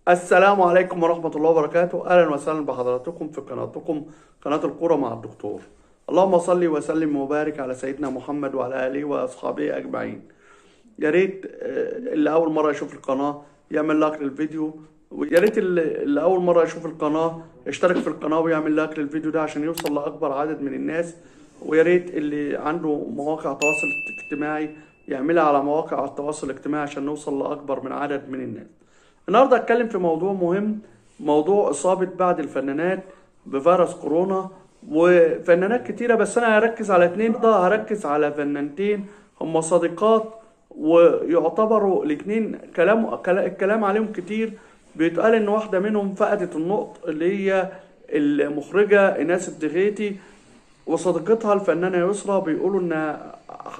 السلام عليكم ورحمة الله وبركاته أهلا وسهلا بحضراتكم في قناتكم قناة الكرة مع الدكتور اللهم صل وسلم وبارك على سيدنا محمد وعلى آله وأصحابه أجمعين يا ريت آه، اللي أول مرة يشوف القناة يعمل لايك للفيديو ويا ريت اللي اللي أول مرة يشوف القناة يشترك في القناة ويعمل لايك للفيديو ده عشان يوصل لأكبر عدد من الناس ويا ريت اللي عنده مواقع تواصل اجتماعي يعملها على مواقع التواصل الاجتماعي عشان نوصل لأكبر من عدد من الناس النهارده هتكلم في موضوع مهم موضوع إصابة بعض الفنانات بفيروس كورونا وفنانات كتيرة بس أنا هركز على اتنين ده هركز على فنانتين هم صديقات ويعتبروا الاتنين كلام كلا- الكلام عليهم كتير بيتقال إن واحدة منهم فقدت النقط اللي هي المخرجة إيناس الدغيتي وصديقتها الفنانة يسرا بيقولوا إنها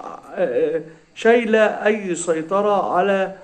شايلة أي سيطرة على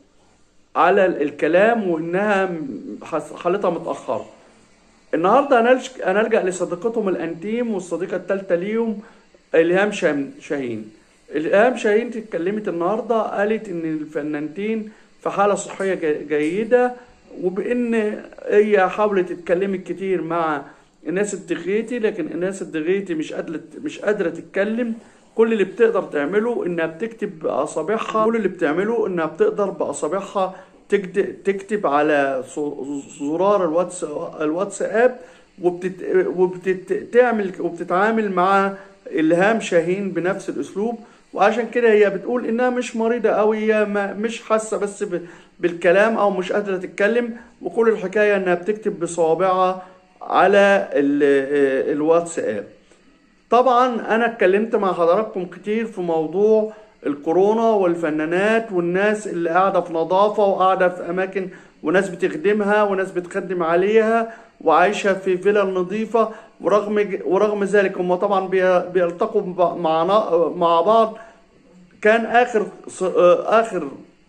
على الكلام وانها م- حس- حالتها متاخره النهارده هنلج- هنلجا لصديقتهم الانتيم والصديقه الثالثه ليهم الهام شام- شاهين الهام شاهين اتكلمت النهارده قالت ان الفنانتين في حاله صحيه جي- جيده وبان هي حاولت اتكلمت كتير مع الناس الدغيتي لكن الناس الدغيتي مش قادره مش قادره تتكلم كل اللي بتقدر تعمله انها بتكتب باصابعها كل اللي بتعمله انها بتقدر باصابعها تكت- تكتب على ص- زرار الواتس الواتساب وبتت وبتتعمل وبتتعامل مع الهام شاهين بنفس الاسلوب وعشان كده هي بتقول انها مش مريضه قوي هي ما- مش حاسه بس ب- بالكلام او مش قادره تتكلم وكل الحكايه انها بتكتب بصوابعها على ال- الواتساب طبعا انا اتكلمت مع حضراتكم كتير في موضوع الكورونا والفنانات والناس اللي قاعده في نظافه وقاعده في اماكن وناس بتخدمها وناس بتخدم عليها وعايشه في فيلل نظيفه ورغم ورغم ذلك هم طبعا بي- بيلتقوا ب- مع مع بعض كان اخر اخر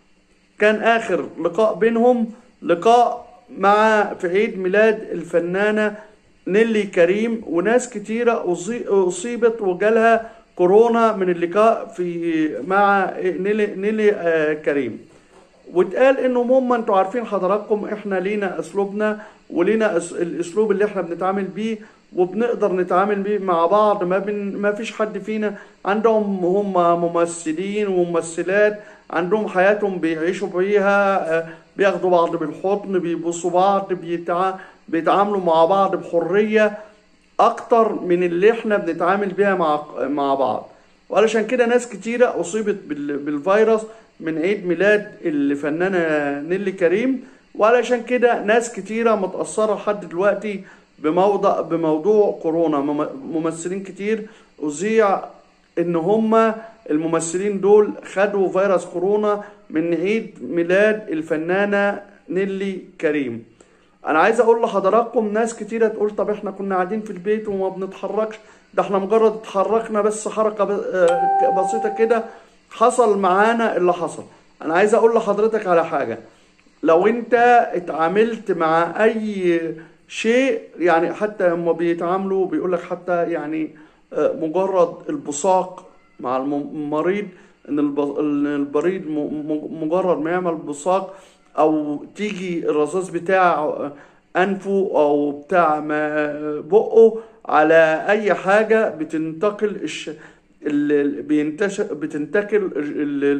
كان آخر لقاء بينهم لقاء مع في عيد ميلاد الفنانة نيلي كريم وناس كتيرة أصي- أصيبت وجالها كورونا من اللقاء في مع نيلي, نيلي آه، كريم واتقال انه هم انتوا عارفين حضراتكم احنا لينا اسلوبنا ولينا أس- الاسلوب اللي احنا بنتعامل بيه وبنقدر نتعامل بيه مع بعض ما بن ما فيش حد فينا عندهم هم ممثلين وممثلات عندهم حياتهم بيعيشوا بيها آه، بياخدوا بعض بالحضن بيبصوا بعض بيتع... بيتعاملوا مع بعض بحرية اكتر من اللي احنا بنتعامل بيها مع مع بعض وعلشان كده ناس كتيرة اصيبت بال- بالفيروس من عيد ميلاد الفنانة نيلي كريم وعلشان كده ناس كتيرة متأثرة لحد دلوقتي بموضوع بموضوع كورونا مم- ممثلين كتير أذيع إن هما الممثلين دول خدوا فيروس كورونا من عيد ميلاد الفنانة نيلي كريم انا عايز اقول لحضراتكم ناس كتيرة تقول طب احنا كنا قاعدين في البيت وما بنتحركش ده احنا مجرد اتحركنا بس حركة ب- آه، بسيطة كده حصل معانا اللي حصل انا عايز اقول لحضرتك على حاجة لو انت اتعاملت مع اي شيء يعني حتى لما بيتعاملوا بيقول لك حتى يعني آه، مجرد البصاق مع الم- المريض ان الب- إن البريد م- م- مجرد ما يعمل بصاق او تيجي الرصاص بتاع انفه او بتاع ما- بقه على اي حاجه بتنتقل الش... ال- ال- بينتشر بتنتقل ال- ال-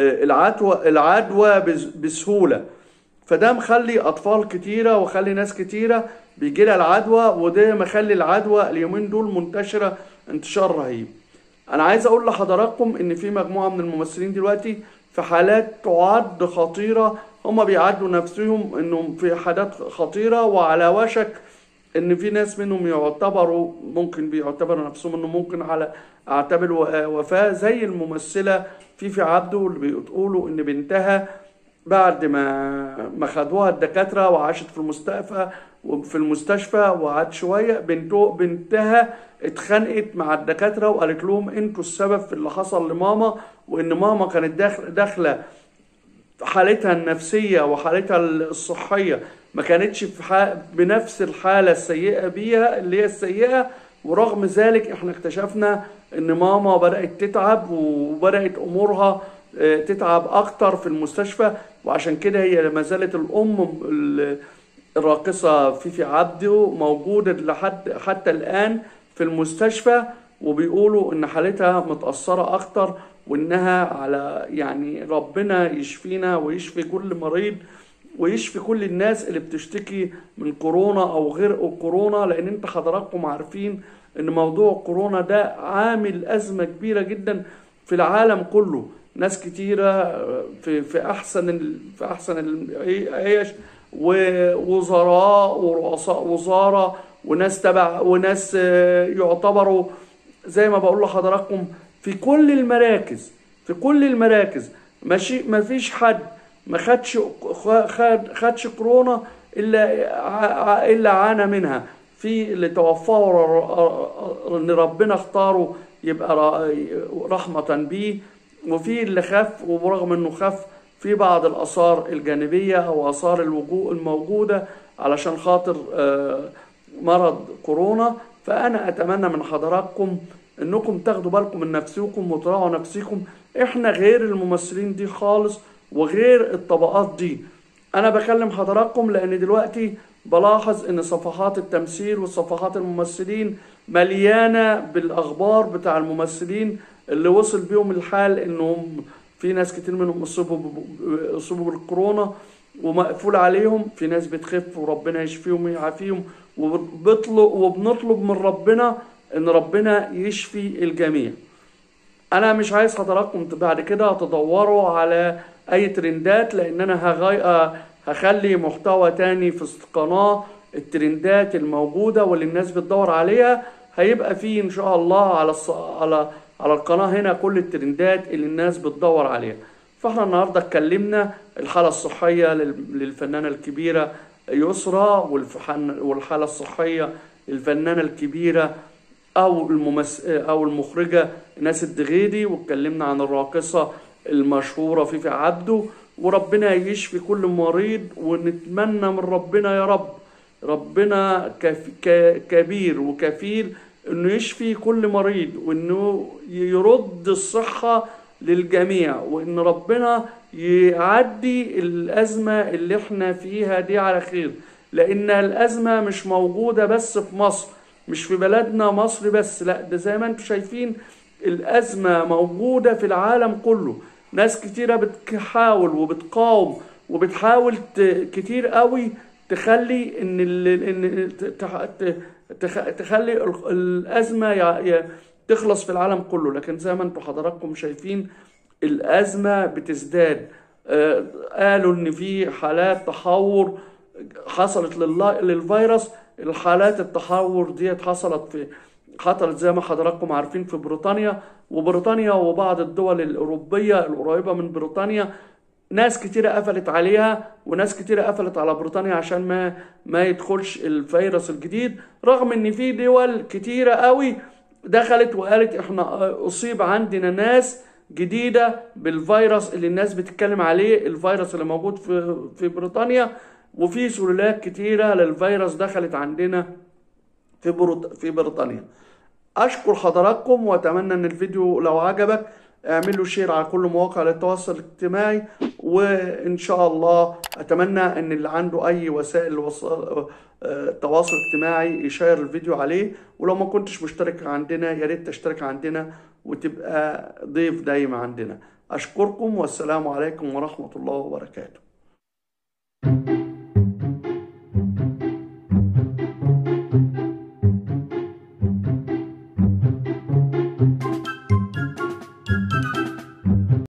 العدوى العدوى بس- بسهوله فده مخلي اطفال كتيره وخلي ناس كتيره بيجي لها العدوى وده مخلي العدوى اليومين دول منتشره انتشار رهيب انا عايز اقول لحضراتكم ان في مجموعه من الممثلين دلوقتي في حالات تعد خطيره هم بيعدوا نفسهم انهم في حالات خطيره وعلى وشك ان في ناس منهم يعتبروا ممكن بيعتبروا نفسهم انه ممكن على اعتبر و- وفاه زي الممثله فيفي عبده اللي بيقولوا ان بنتها بعد ما ما خدوها الدكاترة وعاشت في المستشفى وفي المستشفى وقعدت شوية بنته بنتها اتخانقت مع الدكاترة وقالت لهم انتوا السبب في اللي حصل لماما وان ماما كانت داخل داخلة حالتها النفسية وحالتها الصحية ما كانتش في ح- بنفس الحالة السيئة بيها اللي هي السيئة ورغم ذلك احنا اكتشفنا ان ماما بدأت تتعب وبدأت امورها آه، تتعب اكتر في المستشفى وعشان كده هي ما زالت الام ال- الراقصة فيفي عبده موجودة لحد حتى الآن في المستشفى وبيقولوا إن حالتها متأثرة أكتر وإنها على يعني ربنا يشفينا ويشفي كل مريض ويشفي كل الناس اللي بتشتكي من كورونا أو غير كورونا لأن أنت حضراتكم عارفين إن موضوع كورونا ده عامل أزمة كبيرة جدا في العالم كله ناس كتيرة في في أحسن ال- في أحسن العيش ووزراء ورؤساء وزارة وناس تبع وناس آه، يعتبروا زي ما بقول لحضراتكم في كل المراكز في كل المراكز ماشي ما فيش حد ما خدش خد خدش كورونا الا ع- الا عانى منها في اللي توفاه ر- ان ربنا اختاره يبقى ر- رحمة بيه وفي اللي خف وبرغم انه خف في بعض الاثار الجانبية او اثار الوجوه الموجودة علشان خاطر آه، مرض كورونا فانا اتمنى من حضراتكم انكم تاخدوا بالكم من نفسكم وتراعوا نفسكم احنا غير الممثلين دي خالص وغير الطبقات دي انا بكلم حضراتكم لان دلوقتي بلاحظ ان صفحات التمثيل وصفحات الممثلين مليانة بالاخبار بتاع الممثلين اللي وصل بيهم الحال انهم في ناس كتير منهم اصيبوا ب- اصيبوا بالكورونا ومقفول عليهم في ناس بتخف وربنا يشفيهم ويعافيهم وبطلب وبنطلب من ربنا ان ربنا يشفي الجميع انا مش عايز حضراتكم بعد كده تدوروا على اي ترندات لان انا هغي... هخلي محتوى تاني في القناة الترندات الموجودة واللي الناس بتدور عليها هيبقى فيه ان شاء الله على الص... على على القناة هنا كل الترندات اللي الناس بتدور عليها فاحنا النهاردة اتكلمنا الحالة الصحية لل- للفنانة الكبيرة يسرى والفحن... والحالة الصحية للفنانة الكبيرة او الممس... او المخرجه ناس الدغيدي واتكلمنا عن الراقصه المشهوره فيفي عبده وربنا يشفي كل مريض ونتمنى من ربنا يا رب ربنا كف... ك... كبير وكفيل انه يشفي كل مريض وانه يرد الصحه للجميع وان ربنا يعدي الازمه اللي احنا فيها دي على خير لان الازمه مش موجوده بس في مصر مش في بلدنا مصر بس لا ده زي ما انتم شايفين الأزمة موجودة في العالم كله ناس كتيرة بتحاول وبتقاوم وبتحاول ت... كتير قوي تخلي ان ال... ان تح... ت- تخ... تخلي ال- الأزمة ي... ي... تخلص في العالم كله لكن زي ما انتم حضراتكم شايفين الأزمة بتزداد آه، قالوا ان في حالات تحور حصلت لل- للفيروس الحالات التحور ديت حصلت في حصلت زي ما حضراتكم عارفين في بريطانيا وبريطانيا وبعض الدول الأوروبية القريبة من بريطانيا ناس كتيرة قفلت عليها وناس كتيرة قفلت على بريطانيا عشان ما ما يدخلش الفيروس الجديد رغم ان في دول كتيرة قوي دخلت وقالت احنا اصيب عندنا ناس جديدة بالفيروس اللي الناس بتتكلم عليه الفيروس اللي موجود في في بريطانيا وفي سلالات كتيرة للفيروس دخلت عندنا في بريط... في بريطانيا اشكر حضراتكم واتمنى ان الفيديو لو عجبك اعملوا شير على كل مواقع التواصل الاجتماعي وان شاء الله اتمنى ان اللي عنده اي وسائل وص- آه، تواصل اجتماعي يشير الفيديو عليه ولو ما كنتش مشترك عندنا يا ريت تشترك عندنا وتبقى ضيف دايما عندنا اشكركم والسلام عليكم ورحمة الله وبركاته